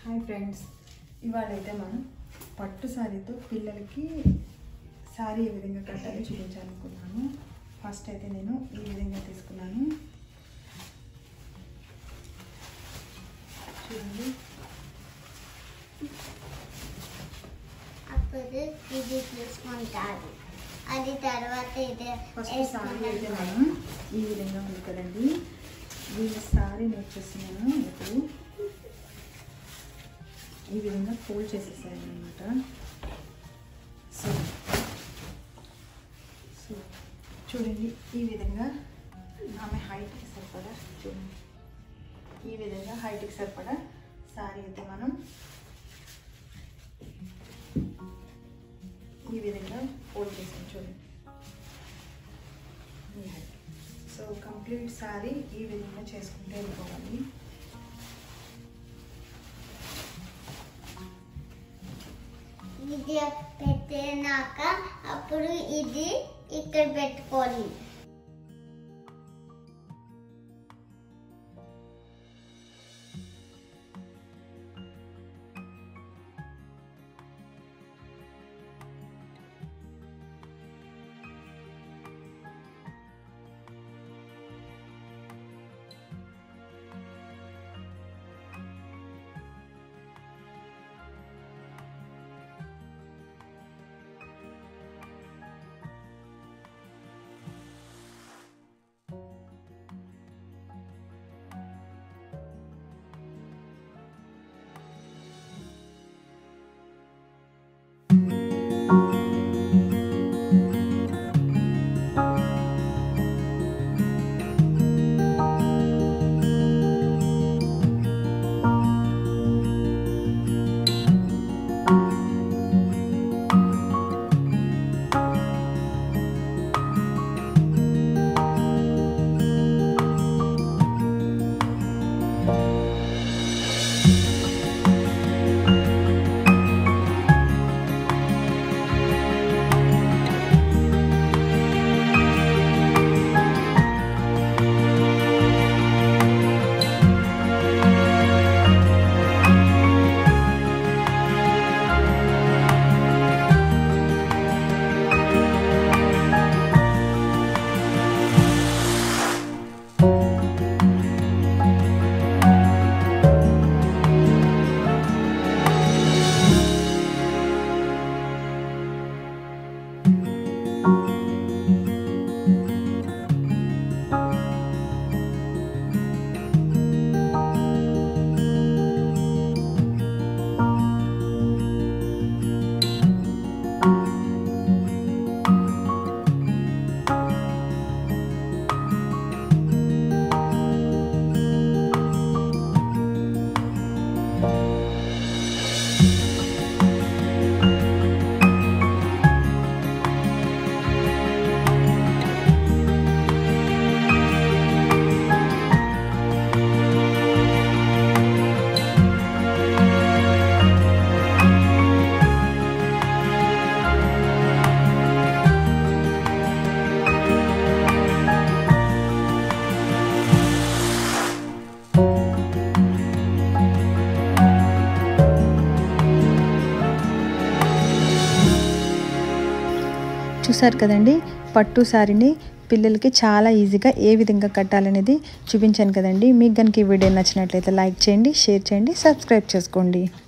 Hi friends ఇవాళ అయితే మనం పట్టు శారీతో పిల్లలకి శారీ ఏ విధంగా కట్టాలో చూపించాలనుకున్నాను ఫస్ట్ అయితే నేను ఈ విధంగా తీసుకున్నాను చూడండి అప్పుడు ఇది తీసుకుంటారు అది తర్వాత ఇది ఫస్ట్ శారీ అయితే మనం ఈ విధంగా ఉంది కదండి వీళ్ళ శారీ నేర్చేస్తున్నాను ఇప్పుడు ఈ విధంగా ఫోల్డ్ చేసేసాను అనమాట సో సో చూడండి ఈ విధంగా ఆమె హైట్కి సరిపడా చూడండి ఈ విధంగా హైట్కి సరిపడా శారీ అయితే మనం ఈ విధంగా ఫోల్డ్ చేసాం చూడండి ఈ height. సో కంప్లీట్ శారీ ఈ విధంగా చేసుకుంటూ వెళ్ళిపోవాలి ఇది పెట్టినాక అప్పుడు ఇది ఇక్కడ పెట్టుకోవాలి చూసారు కదండి పట్టు శారీని పిల్లలకి చాలా ఈజీగా ఏ విధంగా కట్టాలనేది చూపించాను కదండి మీకు కనుక ఈ వీడియో నచ్చినట్లయితే లైక్ చేయండి షేర్ చేయండి సబ్స్క్రైబ్ చేసుకోండి